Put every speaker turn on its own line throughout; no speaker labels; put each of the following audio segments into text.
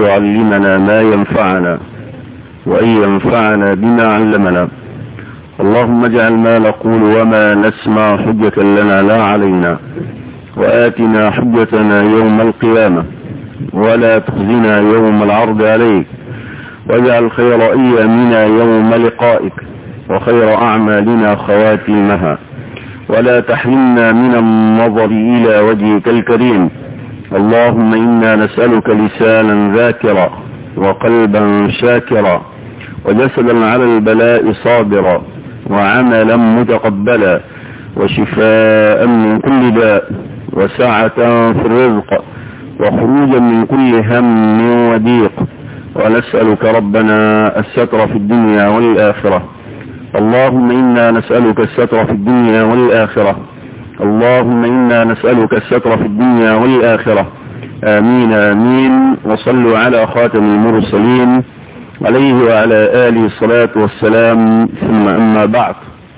يعلمنا ما ينفعنا وأن ينفعنا بما علمنا اللهم اجعل ما نقول وما نسمع حجة لنا لا علينا وآتنا حجتنا يوم القيامة ولا تخزنا يوم العرض عليك واجعل خير أيامنا يوم لقائك وخير أعمالنا خواتيمها ولا تحرمنا من النظر إلى وجهك الكريم اللهم إنا نسألك لسانا ذاكرا وقلبا شاكرا وجسدا على البلاء صابرا وعملا متقبلا وشفاء من كل داء وسعة في الرزق وخروجا من كل هم وضيق ونسألك ربنا الستر في الدنيا والآخرة اللهم إنا نسألك الستر في الدنيا والآخرة اللهم إنا نسألك الستر في الدنيا والآخرة آمين آمين وصلوا على خاتم المرسلين عليه وعلى آله الصلاة والسلام ثم أما بعد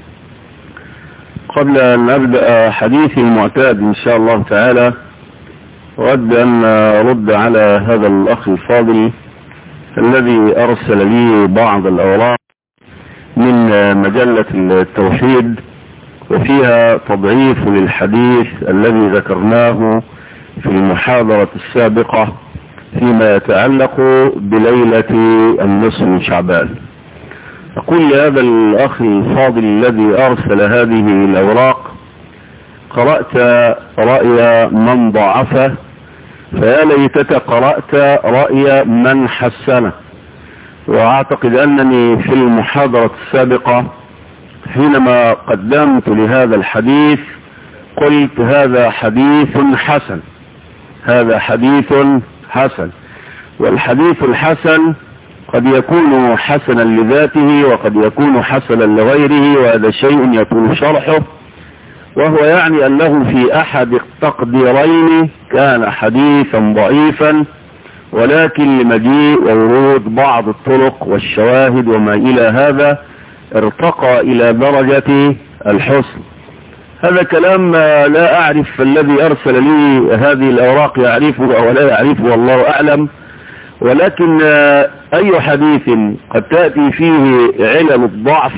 قبل أن أبدأ حديثي المعتاد إن شاء الله تعالى أود أن أرد على هذا الأخ الفاضل الذي أرسل لي بعض الأوراق من مجلة التوحيد وفيها تضعيف للحديث الذي ذكرناه في المحاضرة السابقة فيما يتعلق بليلة النصف من شعبان أقول لهذا الأخ الفاضل الذي أرسل هذه الأوراق قرأت رأي من ضعفه فيا ليتك قرأت رأي من حسنه وأعتقد أنني في المحاضرة السابقة حينما قدمت لهذا الحديث قلت هذا حديث حسن هذا حديث حسن والحديث الحسن قد يكون حسنا لذاته وقد يكون حسنا لغيره وهذا شيء يكون شرحه وهو يعني أنه في أحد التقديرين كان حديثا ضعيفا ولكن لمجيء وورود بعض الطرق والشواهد وما إلى هذا ارتقى إلى درجة الحسن هذا كلام لا أعرف الذي أرسل لي هذه الأوراق يعرفه أو لا يعرفه والله أعلم ولكن أي حديث قد تأتي فيه علل الضعف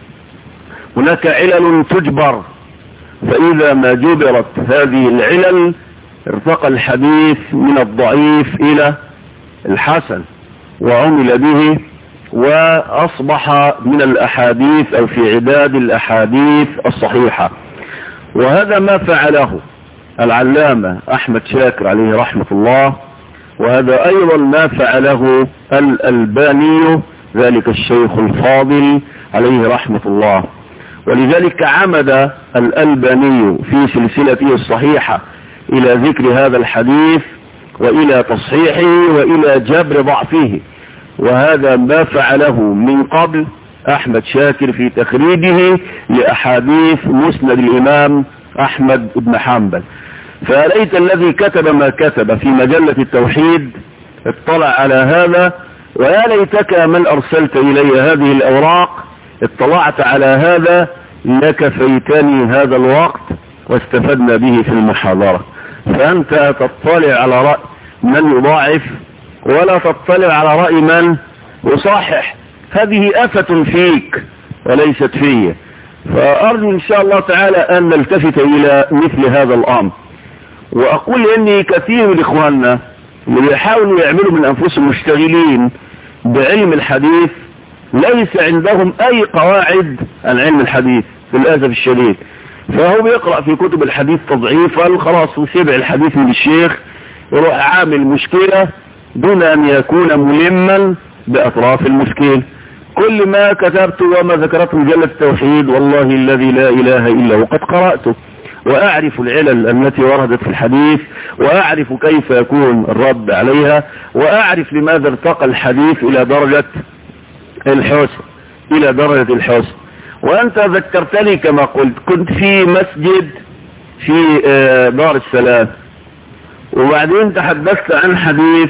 هناك علل تجبر فإذا ما جبرت هذه العلل ارتقى الحديث من الضعيف إلى الحسن وعمل به وأصبح من الأحاديث أو في عداد الأحاديث الصحيحة وهذا ما فعله العلامة أحمد شاكر عليه رحمة الله وهذا أيضا ما فعله الألباني ذلك الشيخ الفاضل عليه رحمة الله ولذلك عمد الألباني في سلسلته الصحيحة إلى ذكر هذا الحديث وإلى تصحيحه وإلى جبر ضعفه وهذا ما فعله من قبل أحمد شاكر في تخريجه لأحاديث مسند الإمام أحمد بن حنبل فليت الذي كتب ما كتب في مجلة التوحيد اطلع على هذا ويا ليتك من أرسلت إلي هذه الأوراق اطلعت على هذا لكفيتني هذا الوقت واستفدنا به في المحاضرة فأنت تطلع على رأي من يضاعف ولا تطلع على رأي من يصحح هذه آفة فيك وليست في فأرجو إن شاء الله تعالى أن نلتفت إلى مثل هذا الأمر وأقول إني كثير من إخواننا اللي بيحاولوا يعملوا من أنفسهم مشتغلين بعلم الحديث ليس عندهم أي قواعد عن علم الحديث للأسف الشديد فهو بيقرأ في كتب الحديث تضعيفا خلاص وسبع الحديث من الشيخ يروح عامل مشكلة دون أن يكون ملما بأطراف المشكلة كل ما كتبت وما ذكرته مجلة التوحيد والله الذي لا إله إلا هو قد قرأته وأعرف العلل التي وردت في الحديث وأعرف كيف يكون الرد عليها وأعرف لماذا ارتقى الحديث إلى درجة الحسن إلى درجة الحسن وأنت ذكرتني كما قلت كنت في مسجد في دار السلام وبعدين تحدثت عن حديث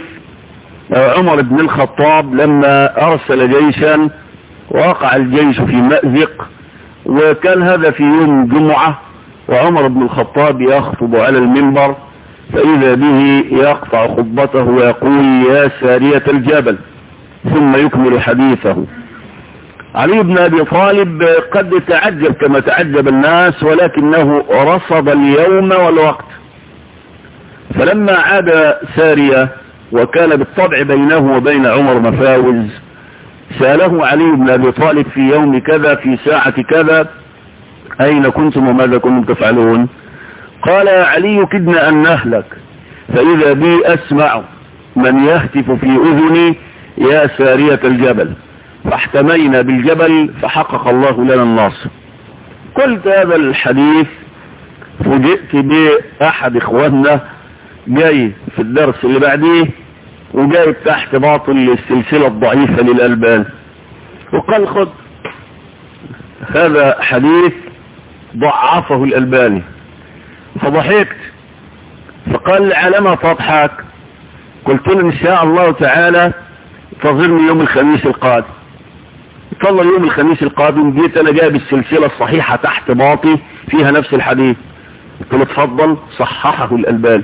عمر بن الخطاب لما أرسل جيشا وقع الجيش في مأزق وكان هذا في يوم جمعة وعمر بن الخطاب يخطب على المنبر فإذا به يقطع خطبته ويقول يا سارية الجبل ثم يكمل حديثه علي بن أبي طالب قد تعجب كما تعجب الناس ولكنه رصد اليوم والوقت فلما عاد سارية وكان بالطبع بينه وبين عمر مفاوز سأله علي بن أبي طالب في يوم كذا في ساعة كذا أين كنتم وماذا كنتم تفعلون قال يا علي كدنا أن نهلك فإذا بي أسمع من يهتف في أذني يا سارية الجبل فاحتمينا بالجبل فحقق الله لنا الناصر قلت هذا الحديث فوجئت بأحد إخواننا جاي في الدرس اللي بعديه وجايب تحت باطل السلسلة الضعيفة للألبان وقال خد هذا حديث ضعفه الألباني فضحكت فقال على ما تضحك قلت له إن شاء الله تعالى انتظرني يوم الخميس القادم طلع يوم الخميس القادم جيت انا جايب السلسلة الصحيحة تحت باطي فيها نفس الحديث قلت له اتفضل صححه الألباني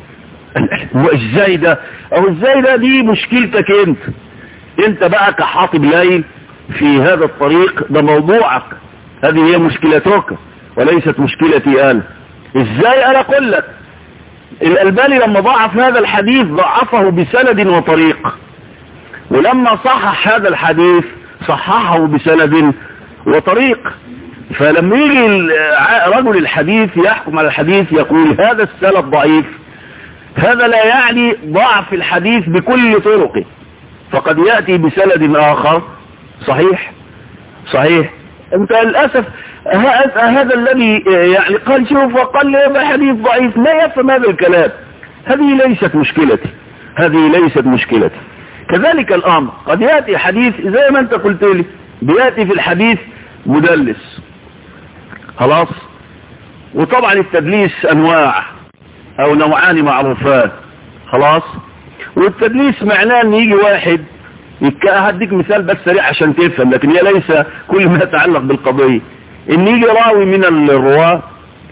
ازاي ده او ازاي ده دي مشكلتك انت انت بقى كحاطب ليل في هذا الطريق ده موضوعك هذه هي مشكلتك وليست مشكلتي انا ازاي انا اقول لك الالباني لما ضعف هذا الحديث ضعفه بسند وطريق ولما صحح هذا الحديث صححه بسند وطريق فلما يجي رجل الحديث يحكم على الحديث يقول هذا السند ضعيف هذا لا يعني ضعف الحديث بكل طرقه فقد يأتي بسند آخر صحيح صحيح انت للأسف هذا الذي يعني قال شوف وقال لي حديث ضعيف لا يفهم هذا الكلام هذه ليست مشكلتي هذه ليست مشكلتي كذلك الأمر قد يأتي حديث زي ما انت قلت لي بيأتي في الحديث مدلس خلاص وطبعا التدليس أنواع او نوعان معروفان خلاص والتدليس معناه ان يجي واحد هديك مثال بس سريع عشان تفهم لكن هي ليس كل ما يتعلق بالقضية ان يجي راوي من الرواة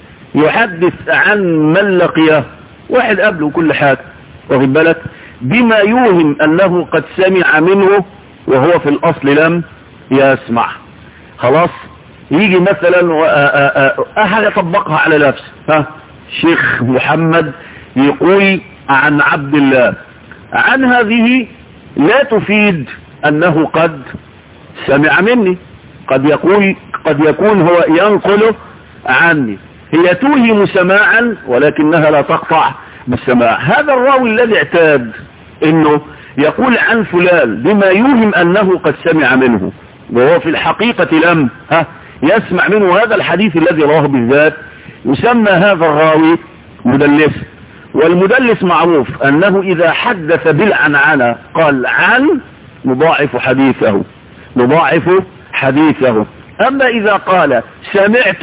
يحدث عن من لقيه واحد قبله كل حاجة واخد بالك بما يوهم انه قد سمع منه وهو في الاصل لم يسمع خلاص يجي مثلا احد يطبقها على نفسه ها شيخ محمد يقول عن عبد الله عن هذه لا تفيد انه قد سمع مني قد يقول قد يكون هو ينقله عني هي توهم سماعا ولكنها لا تقطع بالسماع هذا الراوي الذي اعتاد انه يقول عن فلان بما يوهم انه قد سمع منه وهو في الحقيقة لم ها يسمع منه هذا الحديث الذي رواه بالذات يسمى هذا الراوي مدلس والمدلس معروف انه اذا حدث بالعنعنة قال عن نضاعف حديثه نضاعف حديثه اما اذا قال سمعت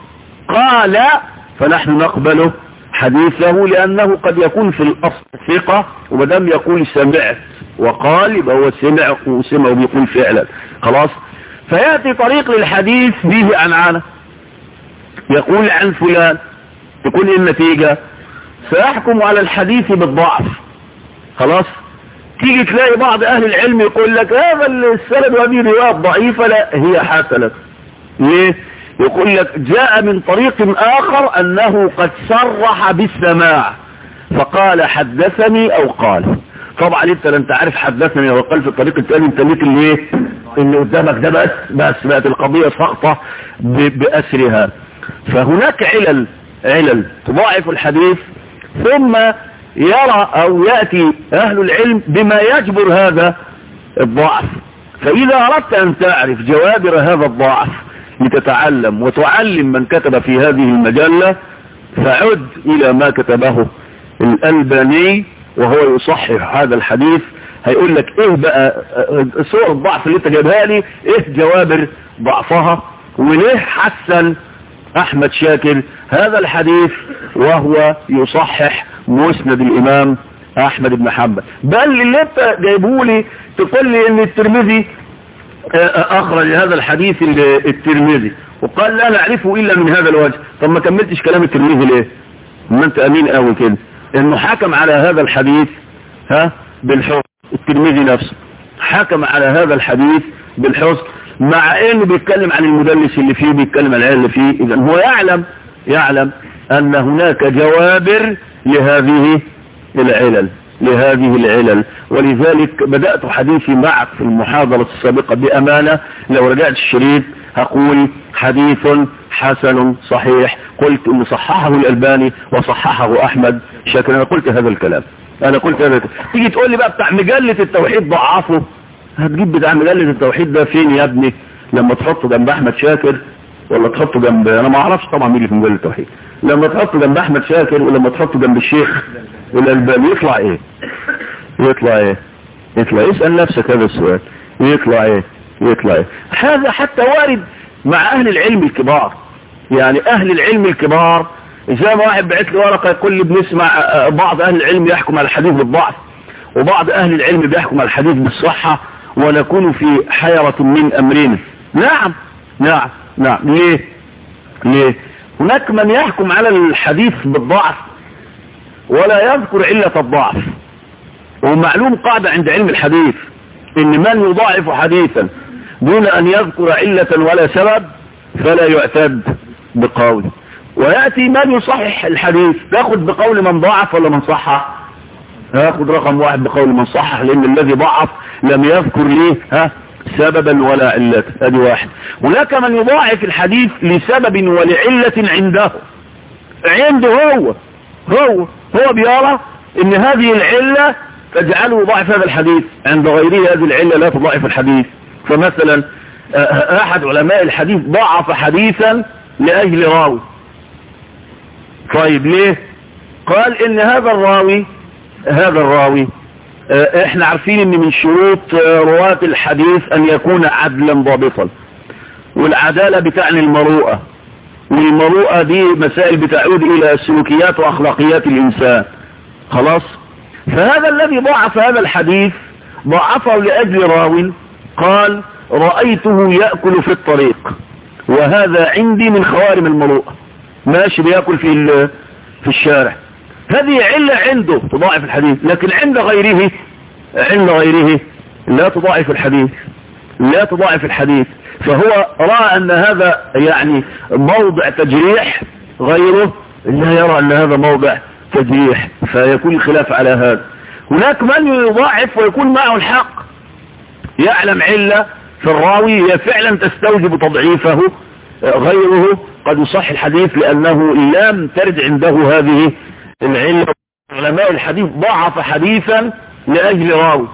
قال فنحن نقبله حديثه لانه قد يكون في الاصل ثقة ومدام يقول سمعت وقال يبقى هو سمع وسمع وبيقول فعلا خلاص فيأتي طريق للحديث به عنعنة يقول عن فلان تكون ايه النتيجة سيحكم على الحديث بالضعف خلاص تيجي تلاقي بعض اهل العلم يقول لك هذا السند وهذه رواية ضعيفة لا هي حسنة ليه يقول لك جاء من طريق اخر انه قد صرح بالسماع فقال حدثني او قال طبعا انت انت عارف حدثني او قال في الطريق الثاني انت ليك اللي ايه اللي قدامك ده بس بس بقت القضية سقطة بأسرها فهناك علل علل تضاعف الحديث ثم يرى او يأتي اهل العلم بما يجبر هذا الضعف فاذا اردت ان تعرف جوابر هذا الضعف لتتعلم وتعلم من كتب في هذه المجلة فعد الى ما كتبه الالباني وهو يصحح هذا الحديث هيقول لك ايه بقى صور الضعف اللي انت جايبها لي ايه جوابر ضعفها وليه حسن احمد شاكر هذا الحديث وهو يصحح مسند الامام احمد بن حنبل بل اللي انت جايبه لي تقول لي ان الترمذي اخرج هذا الحديث الترمذي وقال لا نعرفه الا من هذا الوجه طب ما كملتش كلام الترمذي ليه ما انت امين قوي كده انه حكم على هذا الحديث ها بالحسن الترمذي نفسه حكم على هذا الحديث بالحسن مع انه بيتكلم عن المدلس اللي فيه بيتكلم عن العلم اللي فيه اذا هو يعلم يعلم ان هناك جوابر لهذه العلل لهذه العلل ولذلك بدأت حديثي معك في المحاضرة السابقة بأمانة لو رجعت الشريط هقول حديث حسن صحيح قلت ان صححه الألباني وصححه أحمد شاكر أنا قلت هذا الكلام أنا قلت هذا الكلام تيجي تقول لي بقى بتاع مجلة التوحيد ضعفه هتجيب بتاع مجلة التوحيد ده فين يا ابني لما تحطه جنب أحمد شاكر ولا تحطه جنب انا ما اعرفش طبعا مين اللي في مجلة التوحيد لما تحطه جنب احمد شاكر ولما تحطه جنب الشيخ الالباني يطلع ايه يطلع ايه يطلع اسأل نفسك هذا السؤال يطلع ايه يطلع ايه هذا حتى وارد مع اهل العلم الكبار يعني اهل العلم الكبار زي ما واحد بعت لي ورقه يقول لي بنسمع بعض اهل العلم يحكم على الحديث بالضعف وبعض اهل العلم بيحكم على الحديث بالصحة ونكون في حيرة من امرنا نعم نعم نعم ليه ليه هناك من يحكم على الحديث بالضعف ولا يذكر علة الضعف ومعلوم قاعدة عند علم الحديث ان من يضاعف حديثا دون ان يذكر علة ولا سبب فلا يعتد بقول ويأتي من يصحح الحديث تاخد بقول من ضاعف ولا من صحح هاخد رقم واحد بقول من صحح لان الذي ضعف لم يذكر ليه ها سببا ولا علة ادي واحد هناك من يضاعف الحديث لسبب ولعلة عنده عنده هو هو هو بيرى ان هذه العلة تجعله يضاعف هذا الحديث عند غيره هذه العلة لا تضاعف الحديث فمثلا احد علماء الحديث ضعف حديثا لاجل راوي طيب ليه قال ان هذا الراوي هذا الراوي احنا عارفين ان من شروط رواة الحديث ان يكون عدلا ضابطا والعدالة بتعني المروءة والمروءة دي مسائل بتعود الى سلوكيات واخلاقيات الانسان خلاص فهذا الذي ضعف هذا الحديث ضعفه لاجل راو قال رأيته يأكل في الطريق وهذا عندي من خوارم المروءة ماشي بيأكل في في الشارع هذه علة عنده تضاعف الحديث لكن عند غيره عند غيره لا تضاعف الحديث لا تضاعف الحديث فهو رأى ان هذا يعني موضع تجريح غيره لا يرى ان هذا موضع تجريح فيكون الخلاف على هذا هناك من يضاعف ويكون معه الحق يعلم علة في الراوي هي فعلا تستوجب تضعيفه غيره قد يصح الحديث لأنه لم ترد عنده هذه العلة علماء الحديث ضعف حديثا لأجل راوي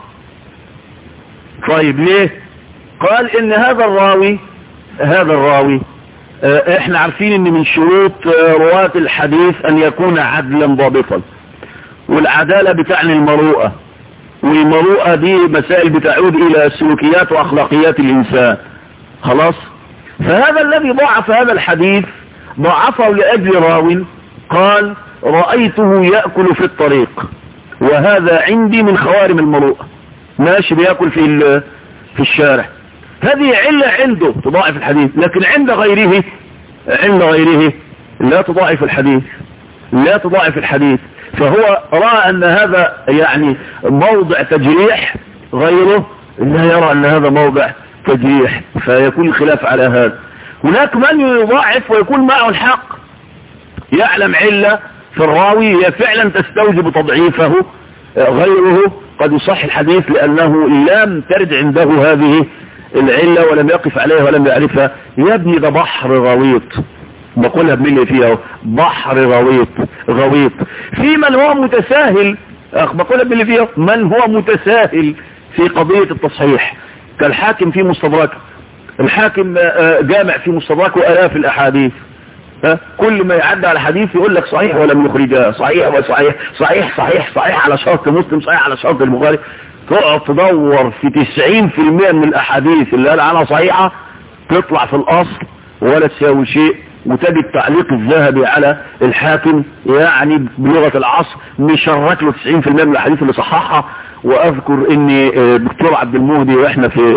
طيب ليه قال ان هذا الراوي هذا الراوي احنا عارفين ان من شروط رواة الحديث ان يكون عدلا ضابطا والعدالة بتعني المروءة والمروءة دي مسائل بتعود الى سلوكيات واخلاقيات الانسان خلاص فهذا الذي ضعف هذا الحديث ضعفه لأجل راو قال رأيته يأكل في الطريق وهذا عندي من خوارم المروءة ماشي بيأكل في في الشارع هذه علة عنده تضاعف الحديث لكن عند غيره عند غيره لا تضاعف الحديث لا تضاعف الحديث فهو رأى أن هذا يعني موضع تجريح غيره لا يرى أن هذا موضع تجريح فيكون الخلاف على هذا هناك من يضاعف ويكون معه الحق يعلم علة في الراوي هي فعلا تستوجب تضعيفه غيره قد يصح الحديث لأنه لم ترد عنده هذه العلة ولم يقف عليها ولم يعرفها يا ابني ده بحر غويط بقولها بملي فيها بحر غويط غويط في من هو متساهل بقولها بملي فيها من هو متساهل في قضية التصحيح كالحاكم في مستدرك الحاكم جامع في مستدرك وآلاف الأحاديث كل ما يعدى على حديث يقول لك صحيح ولم يخرجها صحيح وصحيح صحيح صحيح صحيح على شرط مسلم صحيح على شرط البخاري تقعد تدور في 90% من الأحاديث اللي قال عنها صحيحة تطلع في الأصل ولا تساوي شيء وتجد تعليق الذهبي على الحاكم يعني بلغة العصر مشرك له 90% من الأحاديث اللي صححها واذكر ان الدكتور عبد المهدي واحنا في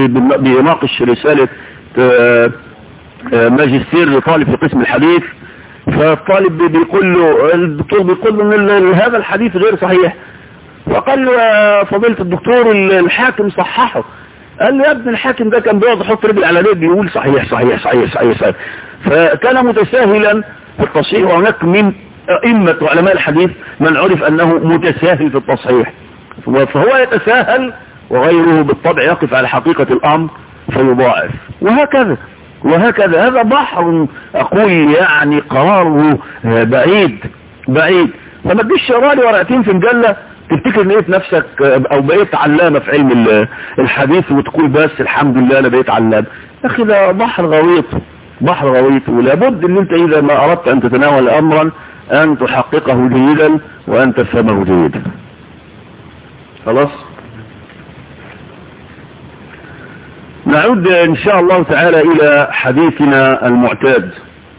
بيناقش رسالة ماجستير لطالب في قسم الحديث فالطالب بيقول له الدكتور بيقول له ان هذا الحديث غير صحيح فقال له يا فضيلة الدكتور الحاكم صححه قال له يا ابن الحاكم ده كان بيقعد يحط رجل على رجل بيقول صحيح صحيح صحيح صحيح, صحيح. فكان متساهلا في التصحيح وهناك من أئمة علماء الحديث من عرف أنه متساهل في التصحيح فهو يتساهل وغيره بالطبع يقف على حقيقة الأمر فيضاعف وهكذا وهكذا هذا بحر أقول يعني قراره بعيد بعيد فما تجيش شرالي ورقتين في مجلة تفتكر لقيت نفسك او بقيت علامة في علم الحديث وتقول بس الحمد لله انا بقيت علامة يا اخي ده بحر غويط بحر غويط ولابد ان انت اذا ما اردت ان تتناول امرا ان تحققه جيدا وان تفهمه جيدا خلاص نعود ان شاء الله تعالى الى حديثنا المعتاد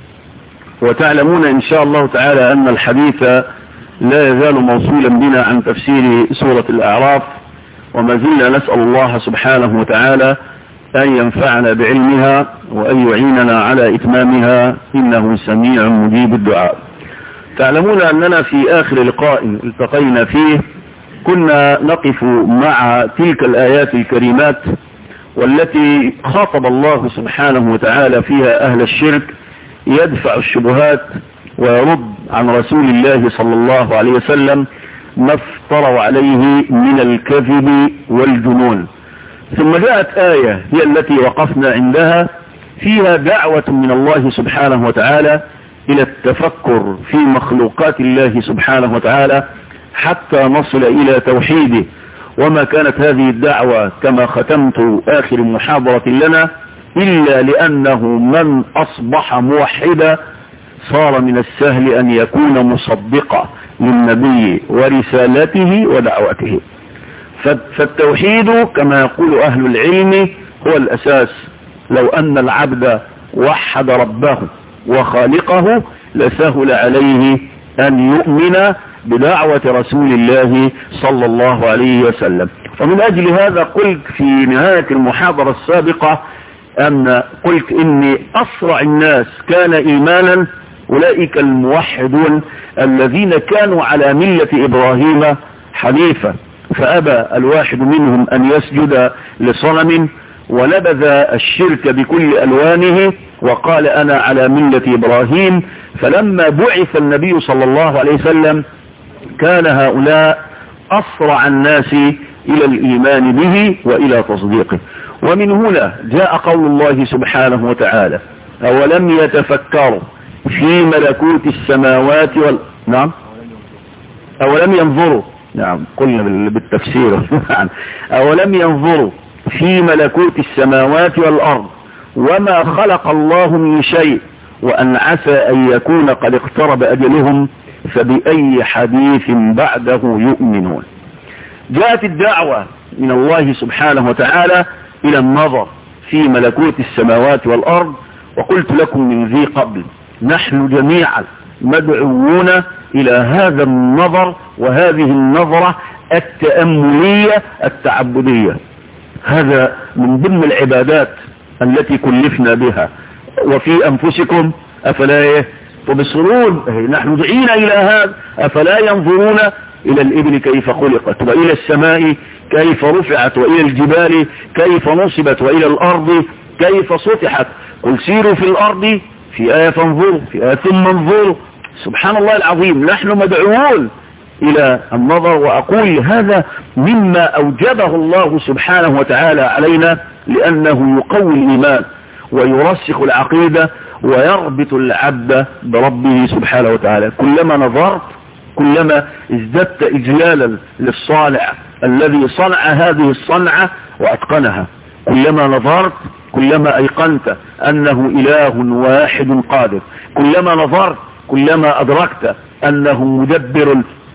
وتعلمون ان شاء الله تعالى ان الحديث لا يزال موصولا بنا عن تفسير سورة الاعراف وما زلنا نسأل الله سبحانه وتعالى ان ينفعنا بعلمها وان يعيننا على اتمامها انه سميع مجيب الدعاء تعلمون اننا في اخر لقاء التقينا فيه كنا نقف مع تلك الايات الكريمات والتي خاطب الله سبحانه وتعالى فيها أهل الشرك يدفع الشبهات ويرد عن رسول الله صلى الله عليه وسلم ما افتروا عليه من الكذب والجنون ثم جاءت آية هي التي وقفنا عندها فيها دعوة من الله سبحانه وتعالى إلى التفكر في مخلوقات الله سبحانه وتعالى حتى نصل إلى توحيده وما كانت هذه الدعوة كما ختمت آخر محاضرة لنا إلا لأنه من أصبح موحدا صار من السهل أن يكون مصدقا للنبي ورسالته ودعوته فالتوحيد كما يقول أهل العلم هو الأساس لو أن العبد وحد ربه وخالقه لسهل عليه أن يؤمن بدعوة رسول الله صلى الله عليه وسلم ومن أجل هذا قلت في نهاية المحاضرة السابقة أن قلت إن أسرع الناس كان إيمانا أولئك الموحدون الذين كانوا على ملة إبراهيم حنيفا فأبى الواحد منهم أن يسجد لصنم ولبذ الشرك بكل ألوانه وقال أنا على ملة إبراهيم فلما بعث النبي صلى الله عليه وسلم كان هؤلاء أسرع الناس إلى الإيمان به وإلى تصديقه ومن هنا جاء قول الله سبحانه وتعالى أولم يتفكروا في ملكوت السماوات وال... نعم أولم ينظروا نعم قلنا بالتفسير أولم ينظروا في ملكوت السماوات والأرض وما خلق الله من شيء وأن عسى أن يكون قد اقترب أجلهم فبأي حديث بعده يؤمنون جاءت الدعوة من الله سبحانه وتعالى إلى النظر في ملكوت السماوات والأرض وقلت لكم من ذي قبل نحن جميعا مدعوون إلى هذا النظر وهذه النظرة التأملية التعبدية هذا من ضمن العبادات التي كلفنا بها وفي أنفسكم أفلا تبصرون نحن دعينا إلى هذا أفلا ينظرون إلى الإبل كيف خلقت وإلى السماء كيف رفعت وإلى الجبال كيف نصبت وإلى الأرض كيف سطحت قل سيروا في الأرض في آية فانظروا في آية ثم انظروا سبحان الله العظيم نحن مدعوون إلى النظر وأقول هذا مما أوجبه الله سبحانه وتعالى علينا لأنه يقوي الإيمان ويرسخ العقيدة ويربط العبد بربه سبحانه وتعالى كلما نظرت كلما ازددت إجلالا للصانع الذي صنع هذه الصنعة وأتقنها كلما نظرت كلما أيقنت أنه إله واحد قادر كلما نظرت كلما أدركت أنه مدبر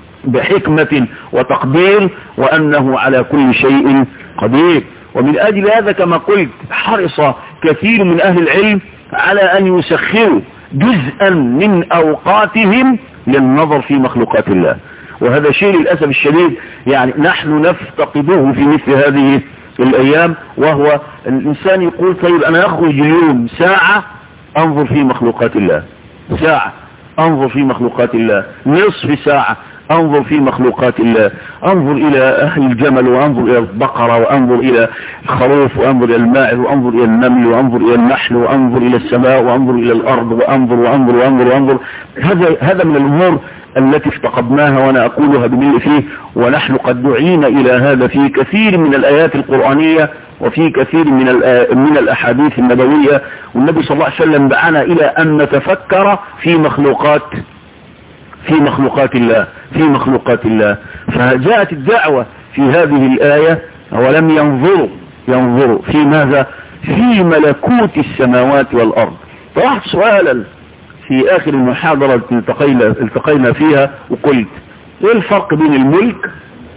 بحكمة وتقدير وأنه على كل شيء قدير ومن أجل هذا كما قلت حرص كثير من أهل العلم على أن يسخروا جزءا من أوقاتهم للنظر في مخلوقات الله وهذا شيء للأسف الشديد يعني نحن نفتقده في مثل هذه الأيام وهو الإنسان يقول طيب أنا أخرج اليوم ساعة أنظر في مخلوقات الله ساعة انظر في مخلوقات الله نصف ساعة انظر في مخلوقات الله انظر الى اهل الجمل وانظر الى البقرة وانظر الى الخروف وانظر الى الماعز وانظر الى النمل وانظر الى النحل وانظر الى السماء وانظر الى الارض وانظر وانظر وانظر وانظر هذا هذا من الامور التي افتقدناها وانا اقولها بملء فيه ونحن قد دعينا الى هذا في كثير من الايات القرآنية وفي كثير من من الاحاديث النبوية والنبي صلى الله عليه وسلم دعانا الى ان نتفكر في مخلوقات في مخلوقات الله في مخلوقات الله فجاءت الدعوة في هذه الآية ولم ينظروا ينظروا في ماذا في ملكوت السماوات والأرض طرحت سؤالا في آخر المحاضرة التقينا, التقينا فيها وقلت ايه الفرق بين الملك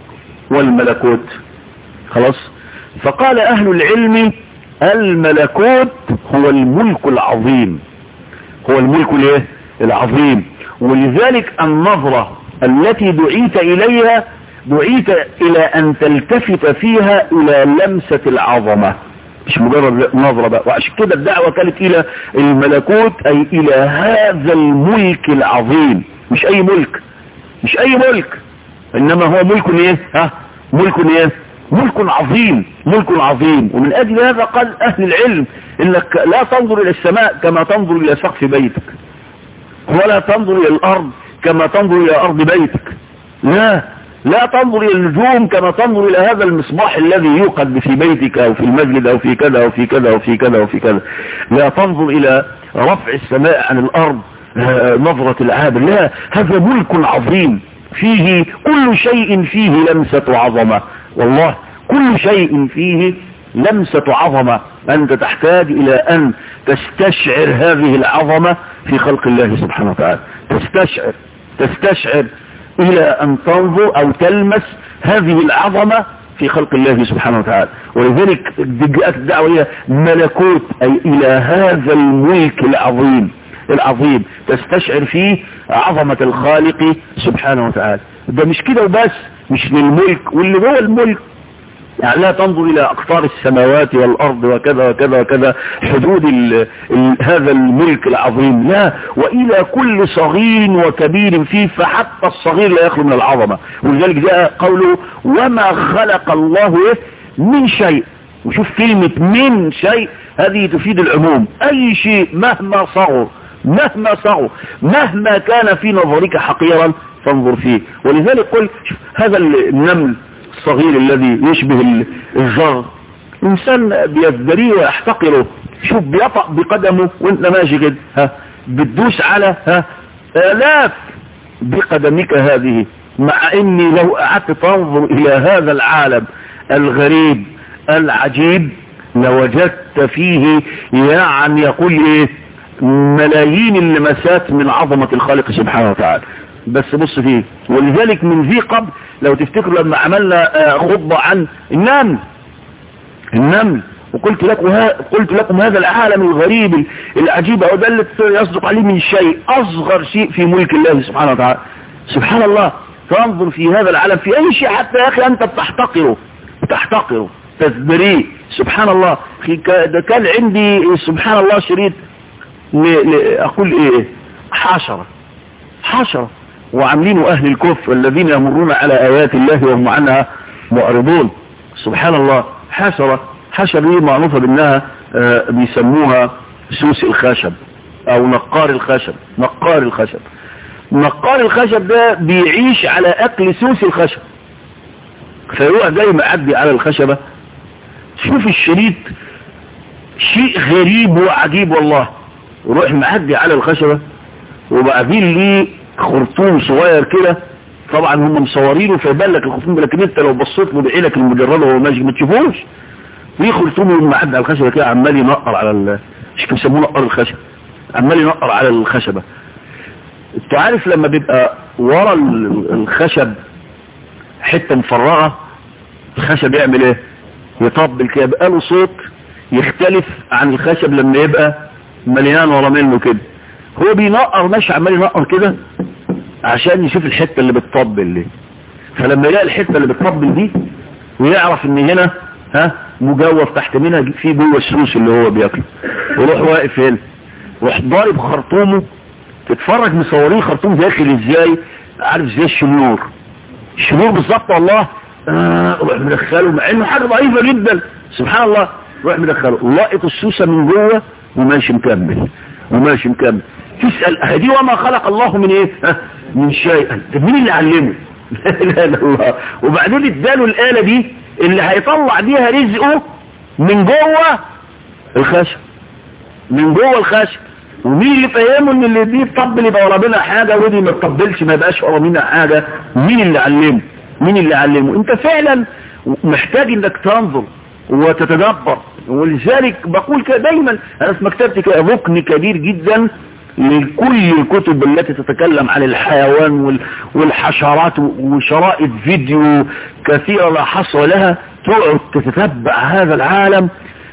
والملكوت خلاص فقال أهل العلم الملكوت هو الملك العظيم هو الملك الايه العظيم ولذلك النظرة التي دعيت إليها دعيت إلى أن تلتفت فيها إلى لمسة العظمة مش مجرد نظرة بقى وعشان كده الدعوة كانت إلى الملكوت أي إلى هذا الملك العظيم مش أي ملك مش أي ملك إنما هو ملك إيه ها ملك إيه ملك عظيم ملك عظيم ومن أجل هذا قال أهل العلم إنك لا تنظر إلى السماء كما تنظر إلى سقف بيتك ولا تنظر إلى الأرض كما تنظر إلى أرض بيتك لا لا تنظر إلى النجوم كما تنظر إلى هذا المصباح الذي يوقد في بيتك أو في المسجد أو في كذا أو في كذا أو في كذا أو في كذا لا تنظر إلى رفع السماء عن الأرض نظرة العابر لا هذا ملك عظيم فيه كل شيء فيه لمسة عظمة والله كل شيء فيه لمسة عظمة أنت تحتاج إلى أن تستشعر هذه العظمة في خلق الله سبحانه وتعالى تستشعر تستشعر إلى أن تنظر أو تلمس هذه العظمة في خلق الله سبحانه وتعالى ولذلك جاءت الدعوة هي ملكوت أي إلى هذا الملك العظيم العظيم تستشعر فيه عظمة الخالق سبحانه وتعالى ده مش كده وبس مش للملك واللي هو الملك يعني لا تنظر الى اقطار السماوات والارض وكذا وكذا وكذا حدود ال ال هذا الملك العظيم لا والى كل صغير وكبير فيه فحتى الصغير لا يخلو من العظمة ولذلك جاء قوله وما خلق الله من شيء وشوف كلمة من شيء هذه تفيد العموم اي شيء مهما صغر مهما صغر مهما كان في نظرك حقيرا فانظر فيه ولذلك قل هذا النمل الصغير الذي يشبه الزر انسان بيزدريه ويحتقره شوف بيطأ بقدمه وانت ماشي كده ها بتدوس على ها الاف بقدمك هذه مع اني لو قعدت تنظر الى هذا العالم الغريب العجيب لوجدت فيه يعني يقول ايه ملايين اللمسات من عظمة الخالق سبحانه وتعالى بس بص فيه ولذلك من ذي قبل لو تفتكروا لما عملنا خطبة عن النمل النمل وقلت لكم ها قلت لكم هذا العالم الغريب العجيب او ده اللي يصدق عليه من شيء اصغر شيء في ملك الله سبحانه وتعالى سبحان الله تنظر في هذا العالم في اي شيء حتى يا اخي انت بتحتقره بتحتقره تزدريه سبحان الله ده كان عندي سبحان الله شريط اقول ايه حشرة حشرة وعاملين اهل الكفر الذين يمرون على ايات الله وهم عنها معرضون سبحان الله حشرة حشرة دي معروفة بانها آه بيسموها سوس الخشب او نقار الخشب نقار الخشب نقار الخشب ده بيعيش على اكل سوس الخشب فيروح جاي معدي على الخشبة شوف الشريط شيء غريب وعجيب والله يروح معدي على الخشبة وبعدين ليه خرطوم صغير كده طبعا هم مصورينه فيبان لك الخرطوم لكن انت لو بصيت له بعينك المجرده وهو ماشي ما تشوفوش في خرطوم يقوم معدي على الخشبه كده عمال ينقر على ال... مش بيسموه نقر الخشب عمال ينقر على الخشبه انت عارف لما بيبقى ورا الخشب حته مفرغه الخشب يعمل ايه يطبل كده يبقى له صوت يختلف عن الخشب لما يبقى مليان ورا منه كده هو بينقر ماشي عمال ينقر كده عشان يشوف الحتة اللي بتطبل دي فلما يلاقي الحتة اللي بتطبل دي ويعرف ان هنا ها مجوف تحت منها في جوه السوس اللي هو بياكله ويروح واقف هنا ويروح ضارب خرطومه تتفرج مصورين خرطوم داخل ازاي عارف زي الشنور الشنور بالظبط والله آه روح مدخله مع انه حاجة ضعيفة جدا سبحان الله روح مدخله لاقط السوسة من جوه وماشي مكمل وماشي مكمل تسأل هدي وما خلق الله من ايه ها من شيء مين اللي علمه لا اله الا الله وبعدين اداله الآلة دي اللي هيطلع بيها رزقه من جوه الخشب من جوه الخشب ومين اللي فهمه ان اللي دي تطبل يبقى ورا منها حاجة ودي ما تطبلش ما يبقاش ورا منها حاجة مين اللي علمه مين اللي علمه انت فعلا محتاج انك تنظر وتتدبر ولذلك بقول كده دايما انا في مكتبتي كده ركن كبير جدا لكل الكتب التي تتكلم عن الحيوان والحشرات وشرائط فيديو كثيرة لا حصر لها تقعد تتتبع هذا العالم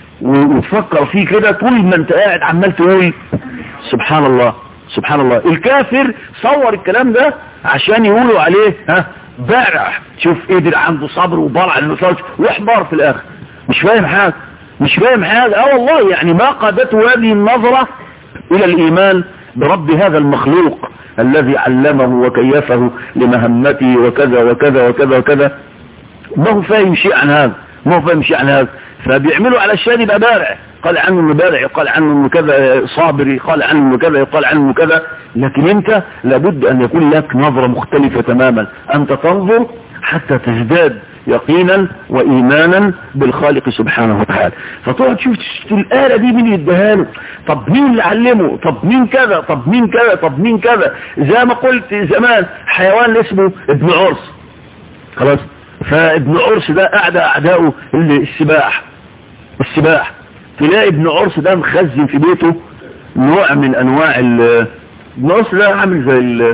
وتفكر فيه كده طول ما انت قاعد عمال تقول سبحان الله سبحان الله الكافر صور الكلام ده عشان يقولوا عليه ها بارع شوف قدر عنده صبر وبرع النصارى وحمار في الاخر مش فاهم حاجة مش فاهم حاجة اه والله يعني ما قادته هذه النظرة الى الايمان برب هذا المخلوق الذي علمه وكيفه لمهمته وكذا وكذا وكذا وكذا ما هو فاهم شيء عن هذا ما هو فاهم شيء عن هذا فبيعملوا على الشيء يبقى بارع قال عنه انه بارع يقال عنه انه كذا صابر يقال عنه انه كذا يقال عنه انه كذا لكن انت لابد ان يكون لك نظرة مختلفة تماما انت تنظر حتى تزداد يقينا وايمانا بالخالق سبحانه وتعالى فتقعد تشوف الآلة دي مين يديها له طب مين اللي علمه طب مين كذا طب مين كذا طب مين كذا زي ما قلت زمان حيوان اسمه ابن عرس خلاص فابن عرس ده قاعد اعدائه السباح السباح تلاقي ابن عرس ده مخزن في بيته نوع من انواع ابن عرس ده عامل زي ال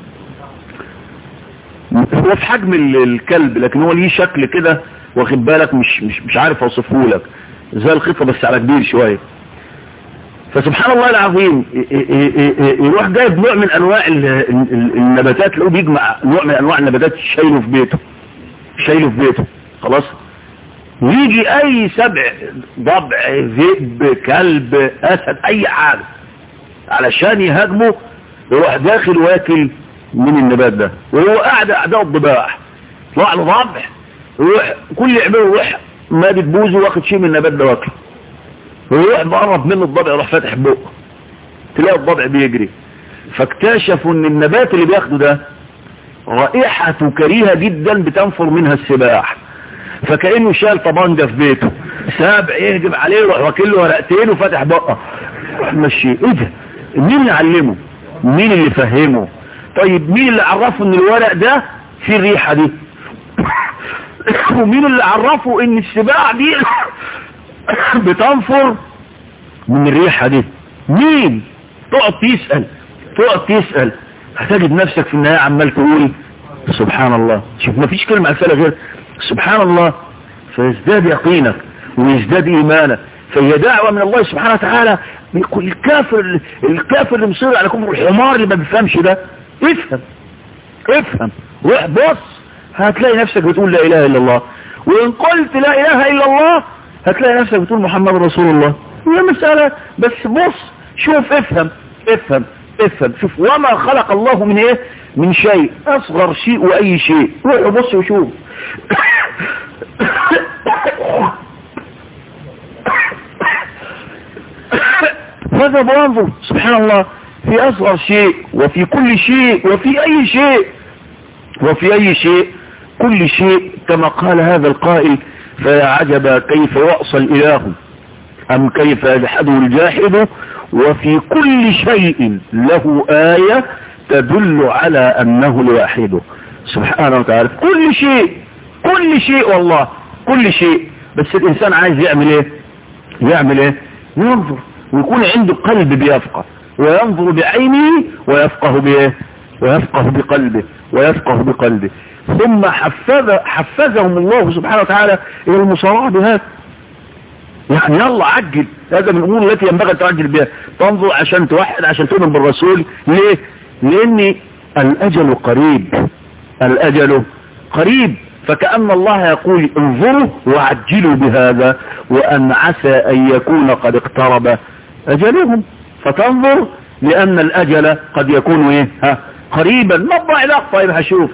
هو في حجم الكلب لكن هو ليه شكل كده واخد بالك مش مش مش عارف اوصفه لك زي الخطه بس على كبير شويه فسبحان الله العظيم يروح جايب نوع من انواع النباتات لو بيجمع نوع من انواع النباتات شايله في بيته شايله في بيته خلاص ويجي اي سبع ضبع ذئب كلب اسد اي حاجة علشان يهاجمه يروح داخل واكل من النبات ده وهو قاعد اعداء الضباع طلع له ضبع يروح كل يعمله يروح ما بتبوزه واخد شيء من النبات ده واكله ويروح مقرب منه الضبع يروح فاتح بقه تلاقي الضبع بيجري فاكتشفوا ان النبات اللي بياخده ده رائحته كريهة جدا بتنفر منها السباح فكأنه شال طبانجة في بيته سابع يهجم عليه يروح واكل له ورقتين وفتح بقه مشي ايه ده مين اللي علمه مين اللي فهمه طيب مين اللي عرفه ان الورق ده فيه الريحة دي ومين اللي عرفه ان السباع دي بتنفر من الريحة دي مين تقعد تسأل تقعد تسأل هتجد نفسك في النهاية عمال تقول سبحان الله شوف ما فيش كلمة أسألة غير سبحان الله فيزداد يقينك ويزداد إيمانك فهي دعوة من الله سبحانه وتعالى الكافر الكافر اللي مصير على كفر الحمار اللي ما بيفهمش ده افهم افهم روح بص هتلاقي نفسك بتقول لا إله إلا الله وإن قلت لا إله إلا الله هتلاقي نفسك بتقول محمد رسول الله هي مسألة بس بص شوف افهم افهم افهم شوف وما خلق الله من ايه من شيء اصغر شيء واي شيء روح بص وشوف هذا بانظر سبحان الله في اصغر شيء وفي كل شيء وفي اي شيء وفي اي شيء كل شيء كما قال هذا القائل فيا عجب كيف يعصى الاله ام كيف يجحده الجاحد وفي كل شيء له آية تدل على أنه الواحد سبحانه وتعالى كل شيء كل شيء والله كل شيء بس الإنسان عايز يعمل إيه يعمل إيه ينظر ويكون عنده قلب بيفقه وينظر بعينه ويفقه بإيه ويفقه بقلبه ويفقه بقلبه ثم حفظ حفزهم الله سبحانه وتعالى إلى المصارعة بهذا يعني يلا عجل هذا من الامور التي ينبغي ان تعجل بها تنظر عشان توحد عشان تؤمن بالرسول ليه لان الاجل قريب الاجل قريب فكأن الله يقول انظروا وعجلوا بهذا وان عسى ان يكون قد اقترب اجلهم فتنظر لان الاجل قد يكون ايه ها قريبا ما الضعلاق طيب هشوف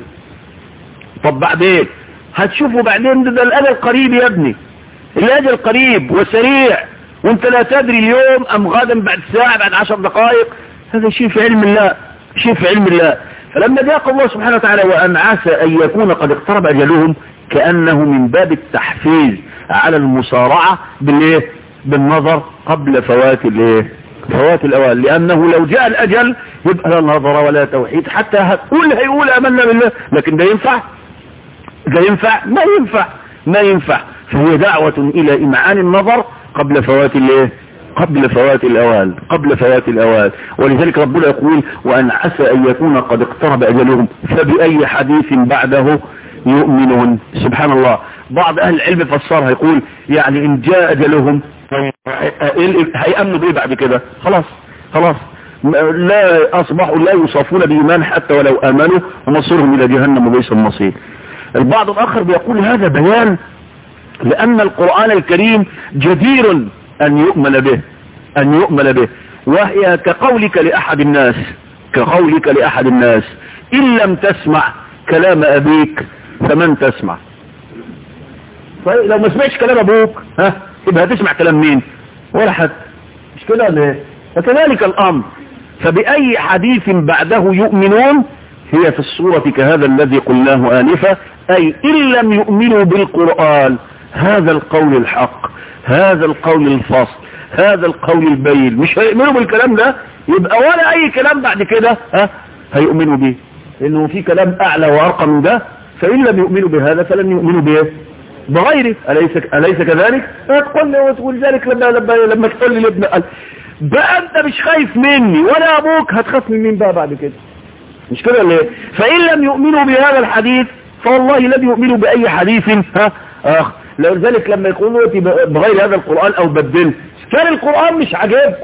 طب بعدين هتشوفه بعدين ده, ده الاجل قريب يا ابني الاجل قريب وسريع وانت لا تدري اليوم ام غدا بعد ساعة بعد عشر دقائق هذا شيء في علم الله شيء في علم الله فلما جاء الله سبحانه وتعالى وان عسى ان يكون قد اقترب اجلهم كأنه من باب التحفيز على المسارعة بالايه بالنظر قبل فوات الايه فوات الاوان لانه لو جاء الاجل يبقى لا نظر ولا توحيد حتى هتقول هيقول امنا بالله لكن ده ينفع ده ينفع ما ينفع ما ينفع فهي دعوة الى امعان النظر قبل فوات الايه قبل فوات الاوان قبل فوات الاوان ولذلك ربنا يقول وان عسى ان يكون قد اقترب اجلهم فباي حديث بعده يؤمنون سبحان الله بعض اهل العلم فسرها يقول يعني ان جاء اجلهم هيأمنوا بايه بعد كده خلاص خلاص لا اصبحوا لا يصافون بايمان حتى ولو امنوا ومصيرهم الى جهنم وبئس المصير البعض الاخر بيقول هذا بيان لان القرآن الكريم جدير ان يؤمن به ان يؤمن به وهي كقولك لاحد الناس كقولك لاحد الناس ان لم تسمع كلام ابيك فمن تسمع طيب لو ما سمعتش كلام ابوك ها يبقى هتسمع كلام مين ولا حد مش كده ولا ايه فكذلك الامر فباي حديث بعده يؤمنون هي في الصورة كهذا الذي قلناه آنفا أي إن لم يؤمنوا بالقرآن هذا القول الحق هذا القول الفصل هذا القول البين مش هيؤمنوا بالكلام ده يبقى ولا أي كلام بعد كده ها هيؤمنوا به إنه في كلام أعلى وأرقى من ده فإن لم يؤمنوا بهذا فلن يؤمنوا به بغيره أليس, أليس كذلك تقول لي وتقول ذلك لما, لما, لما تقول لي لابن قال بقى أنت مش خايف مني ولا أبوك هتخاف من مين بقى بعد كده مش كده ولا ايه فإن لم يؤمنوا بهذا الحديث فوالله لم يؤمنوا بأي حديث ها آخر لذلك لما يقولوا بغير هذا القرآن أو بدله كان القرآن مش عجبكم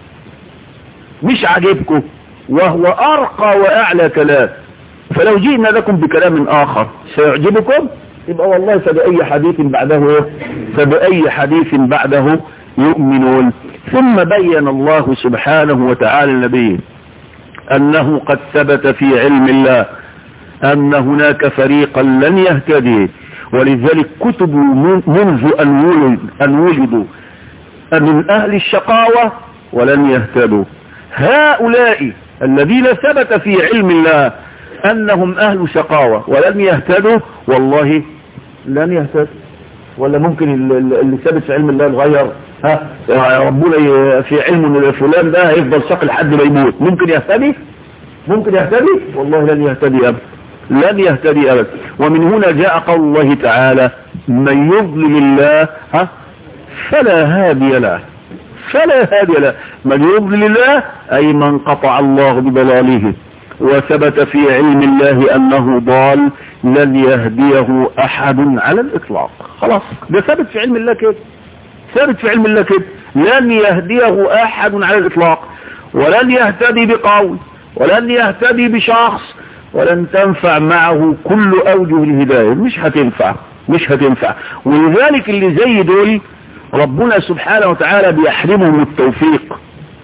مش عجبكم وهو أرقى وأعلى كلام فلو جئنا لكم بكلام آخر سيعجبكم يبقى والله فبأي حديث بعده فبأي حديث بعده يؤمنون ثم بين الله سبحانه وتعالى النبي أنه قد ثبت في علم الله أن هناك فريقا لن يهتدي ولذلك كتبوا منذ أن, ولد أن وجدوا من أهل الشقاوة ولن يهتدوا هؤلاء الذين ثبت في علم الله أنهم أهل شقاوة ولم يهتدوا والله لن يهتدوا ولا ممكن اللي ثبت في علم الله يتغير ها ربنا في علم ان فلان ده هيفضل شقي لحد ما يموت ممكن يهتدي ممكن يهتدي والله لن يهتدي ابدا لن يهتدي ابدا ومن هنا جاء قول الله تعالى من يظلم الله ها فلا هادي له فلا هادي له من يضلل الله أي من قطع الله بضلاله وثبت في علم الله أنه ضال لن يهديه أحد على الإطلاق خلاص ده ثبت في علم الله كده ثابت في علم الله كده لن يهديه أحد على الإطلاق ولن يهتدي بقول ولن يهتدي بشخص ولن تنفع معه كل أوجه الهداية مش هتنفع مش هتنفع ولذلك اللي زي دول ربنا سبحانه وتعالى بيحرمهم التوفيق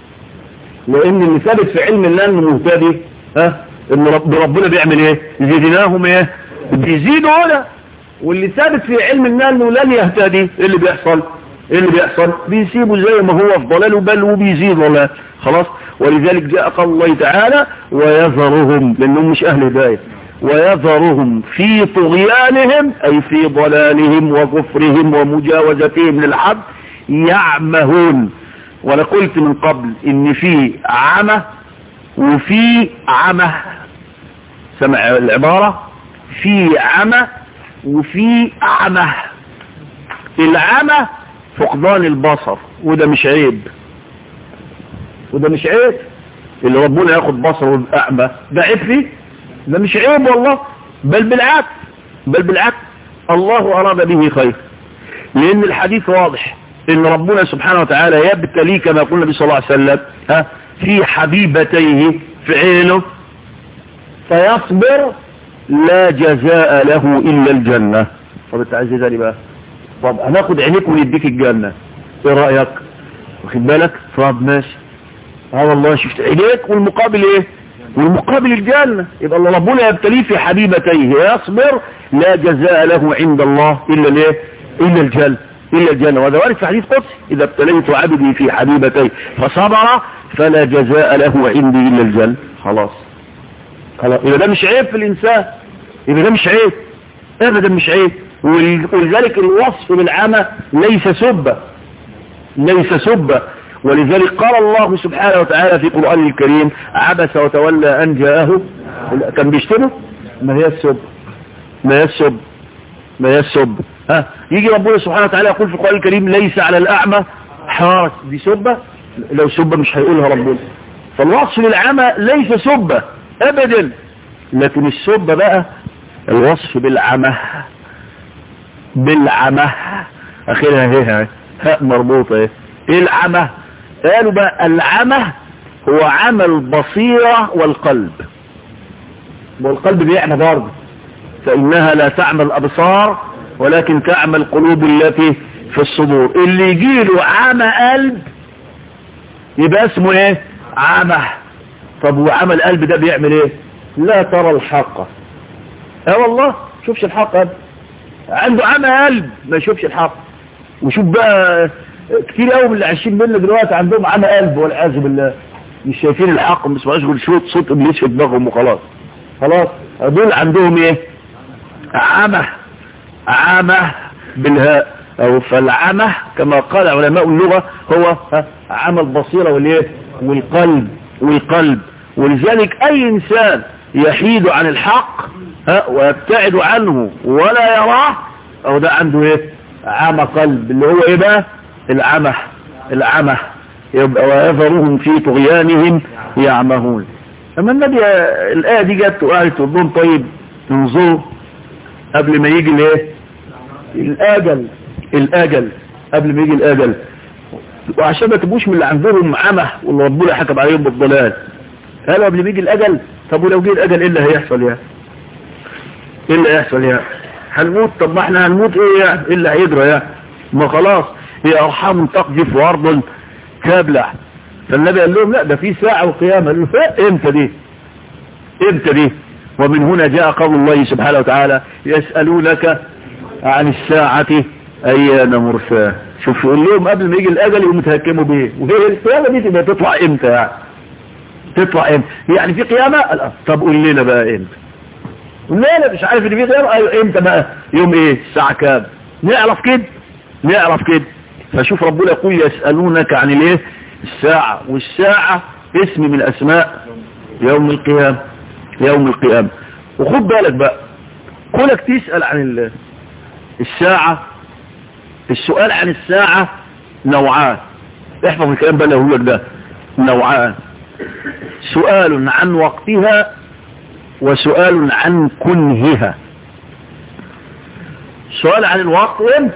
لان اللي ثابت في علم الله انه مهتدي ها ان رب ربنا بيعمل ايه زدناهم ايه بيزيدوا هنا واللي ثابت في علم الله انه لن يهتدي ايه اللي بيحصل ايه اللي بيحصل بيسيبه زي ما هو في ضلاله بل وبيزيد ضلال خلاص ولذلك جاء قول الله تعالى ويذرهم لانهم مش اهل هدايه ويذرهم في طغيانهم أي في ضلالهم وكفرهم ومجاوزتهم للحد يعمهون وانا قلت من قبل ان في عمى وفي عمى سمع العبارة في عمى وفي عمى العمى فقدان البصر وده مش عيب وده مش عيب اللي ربنا ياخد بصره اعمى ده عيب فيه ده مش عيب والله بل بالعكس بل بالعكس الله أراد به خير لأن الحديث واضح إن ربنا سبحانه وتعالى يبتلي كما قلنا النبي صلى الله عليه وسلم ها في حبيبتيه في عينه فيصبر لا جزاء له إلا الجنة طب انت عايز ذلك بقى طب هناخد عينيك ونديك الجنة ايه رأيك واخد بالك طب ماشي اه والله شفت عينيك والمقابل ايه والمقابل الجنة يبقى الله ربنا يبتليه في حبيبتيه يصبر لا جزاء له عند الله إلا الايه إلا الجنة إلا الجنة وهذا وارد في حديث قدسي إذا ابتليت عبدي في حبيبتيه فصبر فلا جزاء له عندي إلا الجنة خلاص خلاص يبقى ده مش عيب في الإنسان يبقى ده مش عيب أبدا مش عيب ولذلك الوصف بالعمى ليس سبة ليس سبة ولذلك قال الله سبحانه وتعالى في القرآن الكريم عبس وتولى أن جاءه كان بيشتمه ما هي السب ما هي السب ما هي السب ها يجي ربنا سبحانه وتعالى يقول في القرآن الكريم ليس على الأعمى حارس دي سبة لو سبة مش هيقولها ربنا فالوصف للعمى ليس سبة أبدا لكن السبة بقى الوصف بالعمى بالعمى اخرها هي هاء مربوطة ايه ايه العمى قالوا بقى العمى هو عمى البصيرة والقلب والقلب بيعمى برضه فإنها لا تعمى الأبصار ولكن تعمى القلوب التي في الصدور اللي يجيله عمى قلب يبقى اسمه ايه عمى طب وعمى القلب ده بيعمل ايه لا ترى الحق اه والله شوفش الحق قلب. عنده عمى قلب ما يشوفش الحق وشوف بقى كتير قوي من اللي عايشين بينا دلوقتي عندهم عمى قلب والعياذ بالله مش شايفين الحق ما بيسمعوش غير شويه صوت ابليس في دماغهم وخلاص خلاص دول عندهم ايه عمى عمى بالهاء او فالعمى كما قال علماء اللغة هو عمى البصيرة والايه والقلب والقلب ولذلك اي انسان يحيد عن الحق ها ويبتعد عنه ولا يراه او ده عنده ايه عمى قلب اللي هو ايه بقى العمى العمى يبقى ويذرهم في طغيانهم يعمهون اما النبي الايه دي جت وقالت تقول لهم طيب انظروا قبل ما يجي الايه الاجل الاجل قبل ما يجي الاجل وعشان ما تبقوش من اللي عندهم عمى واللي ربنا حكم عليهم بالضلال قالوا قبل ما يجي الاجل طب ولو جه الاجل ايه اللي هيحصل يعني ايه اللي هيحصل يعني هنموت طب ما احنا هنموت ايه يعني ايه اللي هيجرى يعني ما خلاص هي ارحام تقذف وارض كابلع فالنبي قال لهم لا ده في ساعة وقيامة امتى دي امتى دي ومن هنا جاء قول الله سبحانه وتعالى يسألونك عن الساعة ايان مرساه شوف يقول لهم قبل ما يجي الاجل يقوموا يتهكموا بيه وهي القيامة دي تبقى تطلع امتى يعني تطلع امتى يعني في قيامة لا. طب قول لنا بقى امتى لا لا مش عارف ان في قيامة ايوه امتى بقى يوم ايه الساعة كام نعرف كده نعرف كده فشوف ربنا يقول يسألونك عن الايه الساعة والساعة اسم من اسماء يوم القيامة يوم القيامة وخد بالك بقى كونك تسأل عن الساعة السؤال عن الساعة نوعان احفظ الكلام بقى اللي لك ده نوعان سؤال عن وقتها وسؤال عن كنهها سؤال عن الوقت امتى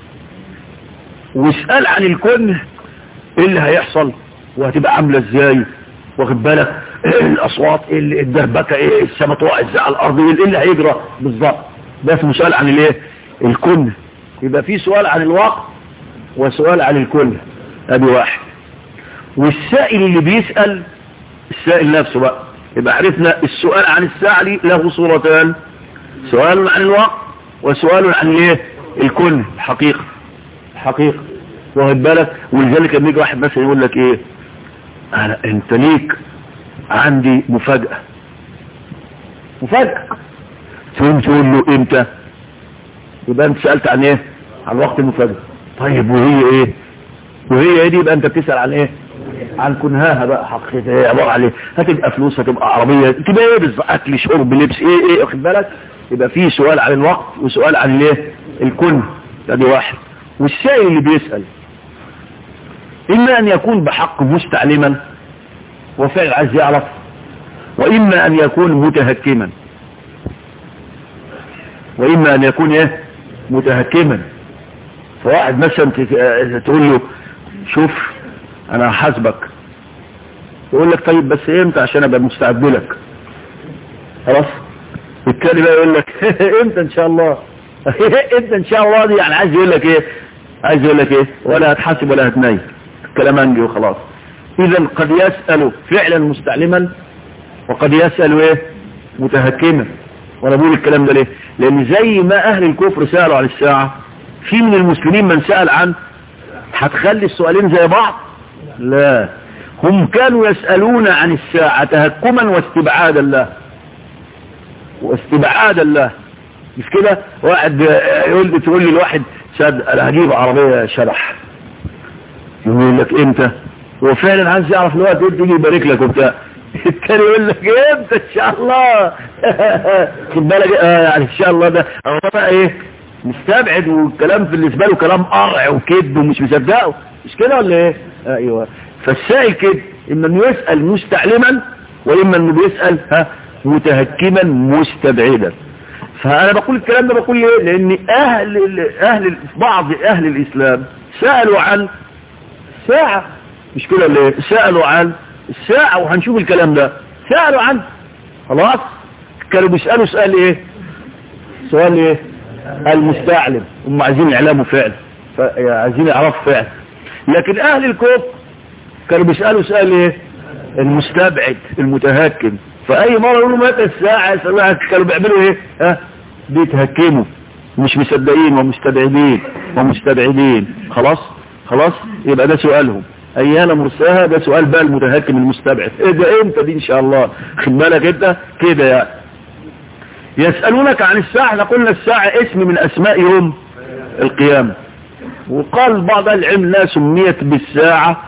واسأل عن الكنه ايه اللي هيحصل وهتبقى عاملة ازاي واخد بالك الاصوات ايه اللي الدربكة ايه السما تقع ازاي على الارض ايه اللي هيجرى بالظبط ده اسمه سؤال عن الايه الكنه يبقى في سؤال عن الوقت وسؤال عن الكنه ادي واحد والسائل اللي بيسأل السائل نفسه بقى يبقى عرفنا السؤال عن الساعة دي له صورتان سؤال عن الوقت وسؤال عن الايه الكل الحقيقة الحقيقة واخد بالك ولذلك لما يجي واحد مثلا يقول لك ايه انا انت ليك عندي مفاجأة مفاجأة تقوم تقول له امتى يبقى انت سألت عن ايه عن وقت المفاجأة طيب وهي ايه وهي ايه دي يبقى انت بتسأل عن ايه عن كنهاها بقى حقيقة ايه عبارة عن ايه هتبقى فلوس هتبقى عربية تبقى ايه بالظبط اكل شرب لبس ايه ايه واخد بالك يبقى في سؤال عن الوقت وسؤال عن الايه الكن ادي واحد والسائل اللي بيسأل اما ان يكون بحق مستعلما وفعل عايز يعرف واما ان يكون متهكما واما ان يكون ايه متهكما فواحد مثلا تقول له شوف انا هحاسبك يقول لك طيب بس امتى عشان ابقى مستعد لك خلاص التاني بقى يقول لك امتى ان شاء الله امتى ان شاء الله دي يعني عايز يقول لك ايه عايز يقول لك ايه ولا هتحاسب ولا هتنيل كلام انجي وخلاص
اذا قد يسأل فعلا مستعلما وقد يسأل ايه متهكما وانا بقول الكلام ده ليه لان زي ما اهل الكفر سألوا عن الساعة في من المسلمين من سأل عن هتخلي السؤالين زي بعض لا هم كانوا يسألون عن الساعة تهكما واستبعادا له واستبعادا له مش كده واحد يقول لي تقول لي الواحد ساد انا هجيب عربية شبح يقول لك امتى هو فعلا عايز يعرف الوقت انت يجي يبارك لك وبتاع التاني يقول لك امتى ان شاء الله خد بالك آه يعني ان شاء الله ده هو بقى ايه مستبعد والكلام بالنسبه له كلام قرع وكذب ومش مصدقه مش كده ولا ايه ايوه فالسائل كده اما انه يسال مستعلما واما انه بيسال ها متهكما مستبعدا فانا بقول الكلام ده بقول ليه لان اهل اهل بعض اهل الاسلام سالوا عن ساعه مش كده ليه سالوا عن الساعه وهنشوف الكلام ده سالوا عن خلاص كانوا بيسالوا سؤال ايه سؤال ايه المستعلم هم عايزين يعلموا فعل عايزين يعرفوا فعل لكن اهل الكفر كانوا بيسالوا سؤال ايه المستبعد المتهكم فاي مرة يقولوا متى الساعة يسألوها كانوا بيعملوا ايه ها بيتهكموا مش مصدقين ومستبعدين ومستبعدين خلاص خلاص يبقى ده سؤالهم ايان مرساها ده سؤال بقى المتهكم المستبعد ايه ده امتى دي ان شاء الله خد بالك انت كده يعني يسألونك عن الساعة احنا قلنا الساعة اسم من اسماء يوم القيامة وقال بعض العلم لا سميت بالساعة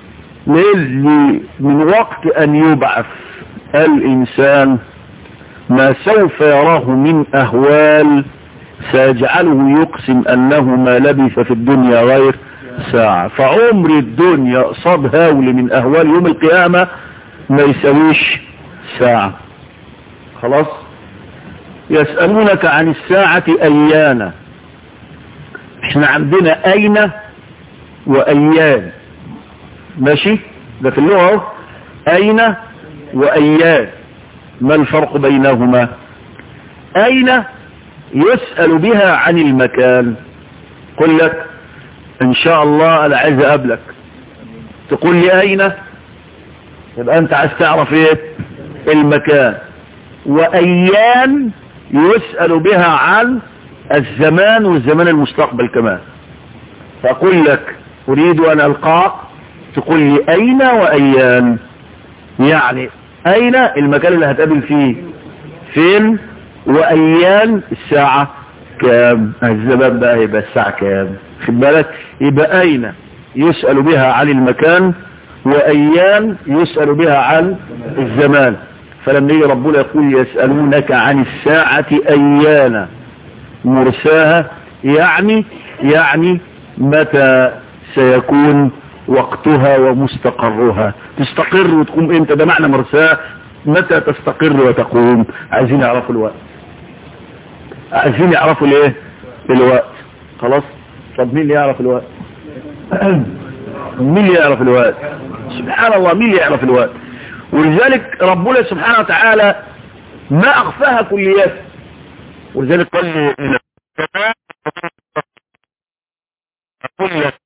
للي من وقت ان يبعث الإنسان ما سوف يراه من أهوال سيجعله يقسم أنه ما لبث في الدنيا غير ساعة فعمر الدنيا قصاد هول من أهوال يوم القيامة ما يسويش ساعة خلاص يسألونك عن الساعة أيانا احنا عندنا أين وأيان ماشي ده في اللغة أين وأيان ما الفرق بينهما أين يسأل بها عن المكان قل لك إن شاء الله أنا عايز أقابلك تقول لي أين يبقى أنت عايز تعرف إيه المكان وأيان يسأل بها عن الزمان والزمان المستقبل كمان فأقول لك أريد أن ألقاك تقول لي أين وأيان يعني اين المكان اللي هتقابل فيه فين وايام الساعة كام الزمان بقى يبقى الساعة كام خد بالك يبقى اين يسأل بها عن المكان وايام يسأل بها عن الزمان فلما يجي ربنا يقول يسألونك عن الساعة ايان مرساها يعني يعني متى سيكون وقتها ومستقرها تستقر وتقوم امتى ده معنى مرساه متى تستقر وتقوم عايزين يعرفوا الوقت عايزين يعرفوا الايه الوقت خلاص طب مين اللي يعرف الوقت مين اللي يعرف الوقت سبحان الله مين اللي يعرف الوقت ولذلك ربنا سبحانه وتعالى ما اخفاها كليات ولذلك قال لي أقول لك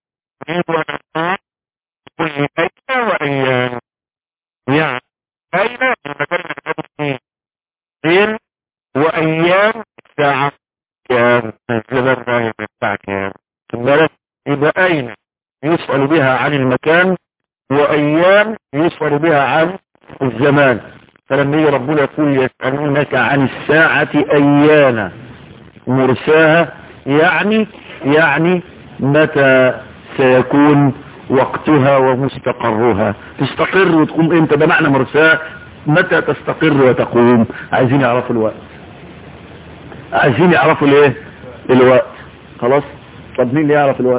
كل أين وأيام يعني أين المكان اللي فين وأيام الساعة كام الزمن رايح الساعة كام بالك يبقى أين يسأل بها عن المكان وأيام يسأل بها عن الزمان فلما يجي ربنا يقول يسألونك عن الساعة أيانا مرساها يعني يعني متى سيكون وقتها ومستقرها تستقر وتقوم امتى ده معنى مرساه متى تستقر وتقوم عايزين يعرفوا الوقت عايزين يعرفوا الايه الوقت خلاص طب مين اللي يعرف الوقت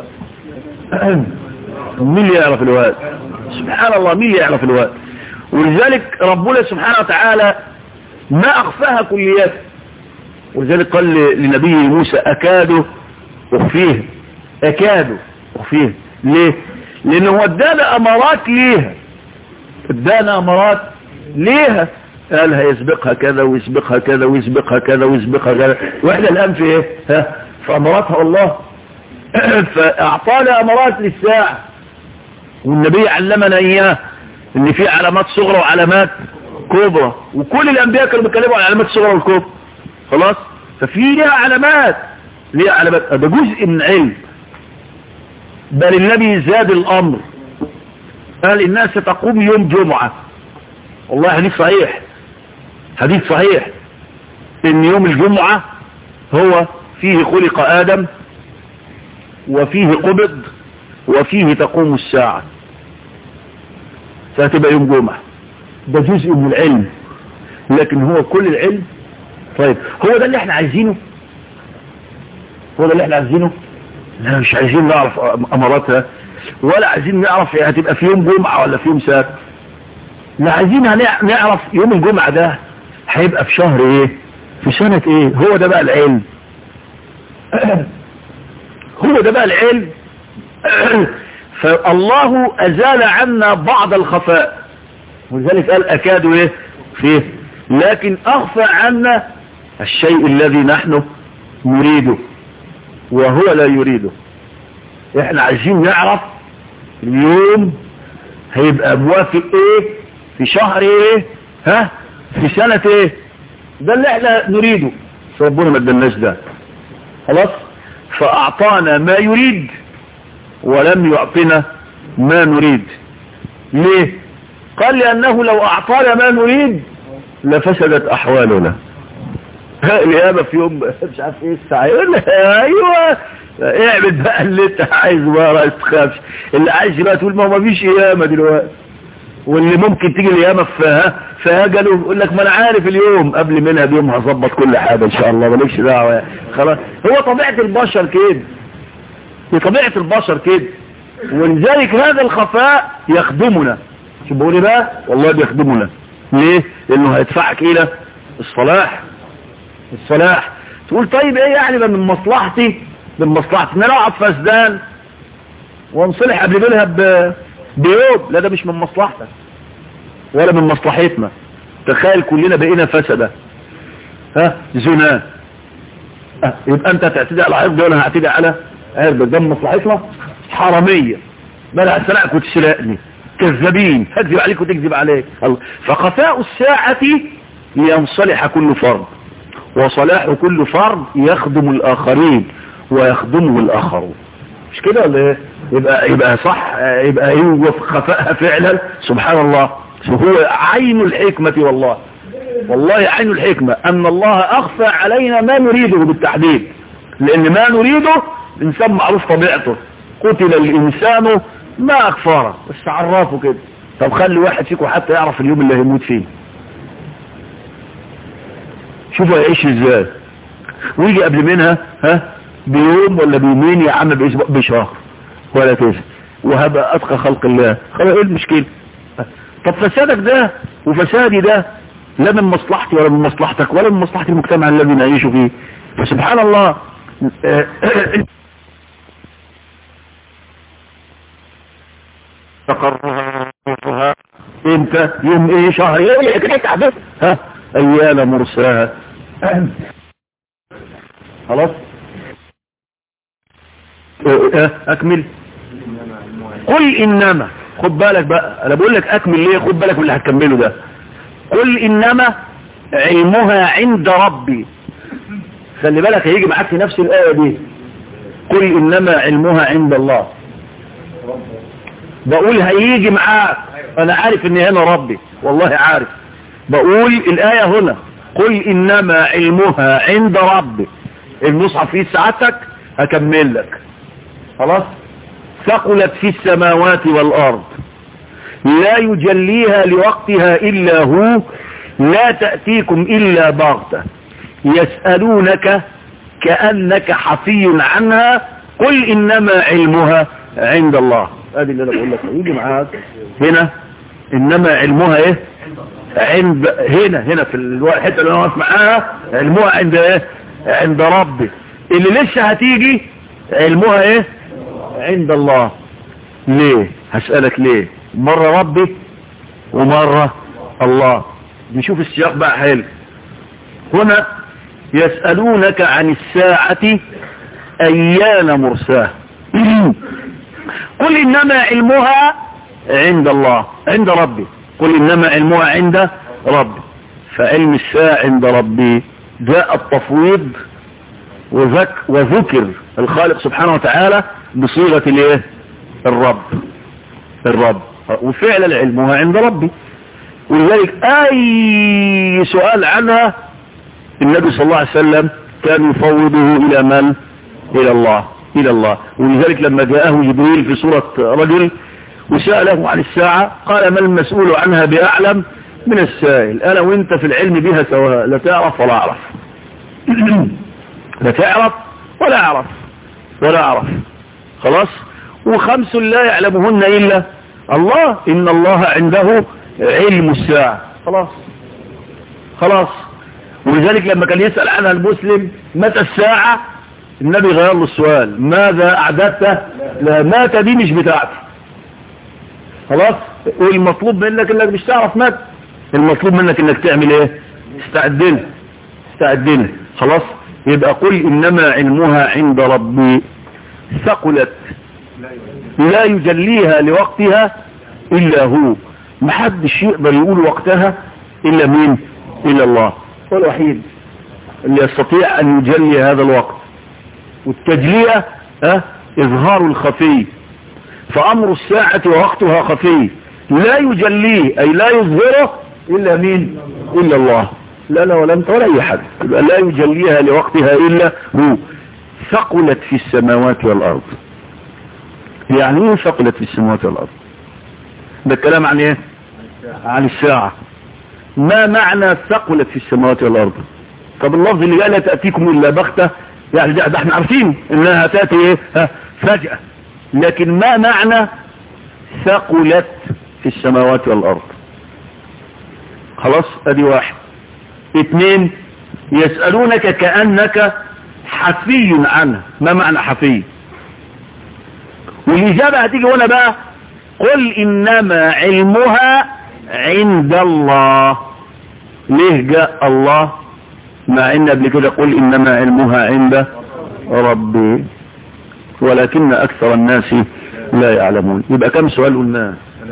مين اللي يعرف الوقت سبحان الله مين اللي يعرف الوقت ولذلك ربنا سبحانه وتعالى ما اخفاها كليات ولذلك قال لنبي موسى اكاد اخفيه اكاد اخفيه ليه لانه هو ادانا امارات ليها ادانا امارات ليها قال هيسبقها كذا ويسبقها كذا ويسبقها كذا ويسبقها كذا واحنا الان في ايه ها في اماراتها الله فاعطانا امارات للساعة والنبي علمنا اياه ان في علامات صغرى وعلامات كبرى وكل الانبياء كانوا بيتكلموا عن العلامات الصغرى والكبرى خلاص ففي ليها علامات ليها علامات ده جزء من علم بل النبي زاد الامر قال الناس تقوم يوم جمعة والله حديث صحيح حديث صحيح ان يوم الجمعة هو فيه خلق ادم وفيه قبض وفيه تقوم الساعة فهتبقى يوم جمعة ده جزء من العلم لكن هو كل العلم طيب هو ده اللي احنا عايزينه هو ده اللي احنا عايزينه لا مش عايزين نعرف اماراتها ولا عايزين نعرف هتبقى في يوم جمعة ولا في يوم سبت لا عايزين نعرف يوم الجمعة ده هيبقى في شهر ايه في سنة ايه هو ده بقى العلم هو ده بقى العلم فالله ازال عنا بعض الخفاء ولذلك قال اكاد ايه فيه لكن اخفى عنا الشيء الذي نحن نريده وهو لا يريده احنا عايزين نعرف اليوم هيبقى موافق ايه في شهر ايه ها في سنة ايه ده اللي احنا نريده ربنا ما ادالناش ده خلاص فاعطانا ما يريد ولم يعطنا ما نريد ليه قال لانه لو اعطانا ما نريد لفسدت احوالنا الإجابة في يوم مش عارف ايه الساعة يقول لك ايوه اعمل بقى اللي انت عايزه بقى ما تخافش اللي عايز بقى تقول ما هو مفيش قيامة دلوقتي واللي ممكن تيجي القيامة في في اجله يقول لك ما انا عارف اليوم قبل منها بيوم هظبط كل حاجة ان شاء الله مالكش دعوة خلاص هو طبيعة البشر كده هي طبيعة البشر كده ولذلك هذا الخفاء يخدمنا شو بقول ايه بقى والله بيخدمنا ليه لانه هيدفعك الى الصلاح الصلاح تقول طيب ايه يعني ده من مصلحتي من مصلحتي ان انا اقعد فسدان وانصلح قبل منها بيوم لا ده مش من مصلحتك ولا من مصلحتنا تخيل كلنا بقينا فسدة ها زنا أه. يبقى انت تعتدي على عرض وانا هعتدي على عرض ده من مصلحتنا حرامية بلا هسرقك وتسرقني كذابين هكذب عليك وتكذب عليك الله فخفاء الساعة لينصلح كل فرد وصلاح كل فرد يخدم الآخرين ويخدمه الآخرون مش كده ولا ايه يبقى يبقى صح يبقى ايه خفائها فعلا سبحان الله هو عين الحكمة والله والله عين الحكمة ان الله اخفى علينا ما نريده بالتحديد لان ما نريده الانسان معروف طبيعته قتل الانسان ما اكفره بس عرفه كده طب خلي واحد فيكم حتى يعرف اليوم اللي هيموت فيه شوفوا هيعيش ازاي ويجي قبل منها ها بيوم ولا بيومين يا عم باسبوع بشهر ولا كذا وهبقى اتقى خلق الله خلاص ايه المشكله طب فسادك ده وفسادي ده لا من مصلحتي ولا من مصلحتك ولا من مصلحة المجتمع الذي نعيش فيه فسبحان الله تقررها امتى يوم ايه شهر ايه كده تعبت ها ايام مرساها خلاص اكمل قل انما خد بالك بقى انا بقول لك اكمل ليه خد بالك من اللي هتكمله ده قل انما علمها عند ربي خلي بالك هيجي معاك في نفس الايه دي قل انما علمها عند الله بقول هيجي معاك انا عارف ان هنا ربي والله عارف بقول الايه هنا قل انما علمها عند ربي المصحف فيه ساعتك هكمل لك خلاص ثقلت في السماوات والارض لا يجليها لوقتها الا هو لا تأتيكم الا بغتة يسألونك كأنك حفي عنها قل انما علمها عند الله ادي اللي انا بقول لك يجي معاك هنا انما علمها ايه عند هنا هنا في الحته اللي انا واقف معاها علمها عند ايه عند ربي اللي لسه هتيجي علمها ايه عند الله ليه هسألك ليه مرة ربي ومرة الله نشوف السياق بقى حلو هنا يسألونك عن الساعة ايان مرساه قل انما علمها عند الله عند ربي قل إنما علمها عند ربي فعلم الساعة عند ربي جاء التفويض وذك وذكر الخالق سبحانه وتعالى بصيغة الايه الرب الرب وفعلا علمها عند ربي ولذلك اي سؤال عنها النبي صلى الله عليه وسلم كان يفوضه الى من الى الله الى الله ولذلك لما جاءه جبريل في صورة رجل وسأله عن الساعة قال ما المسؤول عنها بأعلم من السائل أنا وانت في العلم بها سواء لا تعرف ولا أعرف لا تعرف ولا أعرف ولا أعرف خلاص وخمس لا يعلمهن إلا الله إن الله عنده علم الساعة خلاص خلاص ولذلك لما كان يسأل عنها المسلم متى الساعة النبي غير له السؤال ماذا أعددت لا مات دي مش بتاعتي خلاص والمطلوب منك انك مش تعرف مات المطلوب منك انك تعمل ايه استعدنا استعدنا خلاص يبقى قل انما علمها عند ربي ثقلت لا يجليها لوقتها الا هو محدش يقدر يقول وقتها الا مين الا الله هو الوحيد اللي يستطيع ان يجلي هذا الوقت والتجلية اه اظهار الخفي فامر الساعة ووقتها خفي لا يجليه اي لا يظهره الا مين الا الله لا لا ولا انت ولا اي حد يبقى لا يجليها لوقتها الا هو ثقلت في السماوات والارض يعني ايه ثقلت في السماوات والارض ده الكلام عن ايه عن الساعة ما معنى ثقلت في السماوات والارض طب اللفظ اللي قال لا تأتيكم الا بغتة يعني ده, ده احنا عارفين انها تأتي ايه ها فجأة لكن ما معنى ثقلت في السماوات والارض خلاص ادي واحد اثنين يسألونك كأنك حفي عنه ما معنى حفي والإجابة هتيجي هنا بقى قل إنما علمها عند الله ليه جاء الله مع إن قبل كده قل إنما علمها عند ربي ولكن أكثر الناس لا يعلمون يبقى كم سؤال قلنا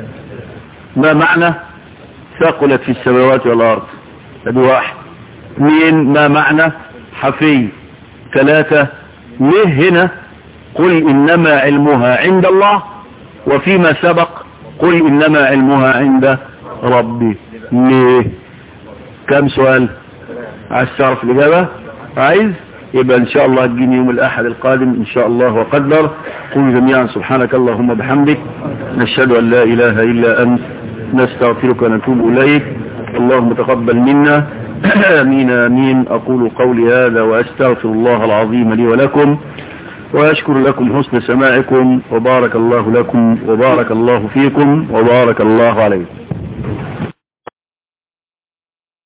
ما معنى ثقلت في السماوات والأرض ادي واحد اثنين ما معنى حفي ثلاثة ليه هنا قل إنما علمها عند الله وفيما سبق قل إنما علمها عند ربي ليه كم سؤال عايز تعرف الإجابة عايز يبقى إن شاء الله تجيني يوم الأحد القادم إن شاء الله وقدر قل جميعا سبحانك اللهم بحمدك نشهد أن لا إله إلا أنت نستغفرك ونتوب إليك اللهم تقبل منا آمين آمين أقول قولي هذا وأستغفر الله العظيم لي ولكم وأشكر لكم حسن سماعكم وبارك الله لكم وبارك الله فيكم وبارك الله عليكم